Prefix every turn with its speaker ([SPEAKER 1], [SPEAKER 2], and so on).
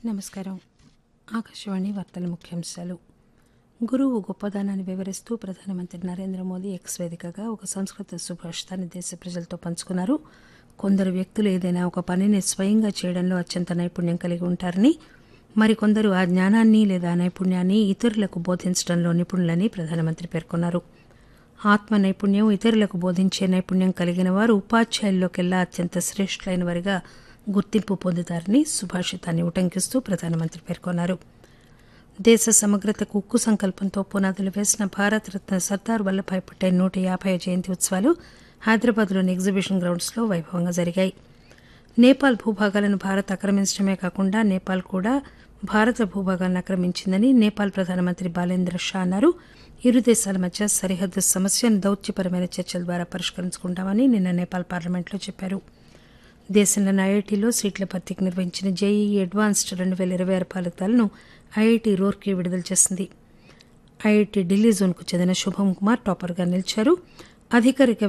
[SPEAKER 1] నమస్కారం ఆకాశవాణి వార్తల ముఖ్యాంశాలు గురువు గొప్పదనాన్ని వివరిస్తూ ప్రధానమంత్రి నరేంద్ర మోదీ ఎక్స్ వేదికగా ఒక సంస్కృత సుభాషితాన్ని దేశ ప్రజలతో పంచుకున్నారు కొందరు వ్యక్తులు ఏదైనా ఒక పనిని స్వయంగా చేయడంలో అత్యంత నైపుణ్యం కలిగి ఉంటారని మరికొందరు ఆ జ్ఞానాన్ని లేదా నైపుణ్యాన్ని ఇతరులకు బోధించడంలో నిపుణులని ప్రధానమంత్రి పేర్కొన్నారు ఆత్మ నైపుణ్యం ఇతరులకు బోధించే నైపుణ్యం కలిగిన వారు ఉపాధ్యాయుల్లోకెల్లా అత్యంత శ్రేష్ఠులైన వారిగా గుర్తింపు పొందుతారని సుభాషితాన్ని ఉటంకిస్తూ ప్రధానమంత్రి పేర్కొన్నారు దేశ సమగ్రతకు ఉక్కు సంకల్పంతో పునాదులు వేసిన భారతరత్న సర్దార్ వల్లభాయ్ పటేల్ నూట యాభై జయంతి ఉత్సవాలు హైదరాబాద్లోని ఎగ్జిబిషన్ గ్రౌండ్స్లో వైభవంగా జరిగాయి నేపాల్ భూభాగాలను భారత్ ఆక్రమించడమే కాకుండా నేపాల్ కూడా భారత భూభాగాలను ఆక్రమించిందని నేపాల్ ప్రధానమంత్రి బాలేంద్ర షా అన్నారు ఇరు దేశాల మధ్య సరిహద్దు సమస్యను దౌత్యపరమైన చర్చల ద్వారా పరిష్కరించుకుంటామని నిన్న నేపాల్ పార్లమెంట్లో చెప్పారు దేశంలోని ఐఐటీలో సీట్ల భర్తీకి నిర్వహించిన జేఈఈ అడ్వాన్స్డ్ రెండు వేల ఇరవై ఆరు ఫలితాలను ఐఐటీ రూర్కీ విడుదల చేసింది ఐఐటీ ఢిల్లీ జోన్కు చెందిన శుభం కుమార్ టాపర్గా నిలిచారు అధికారిక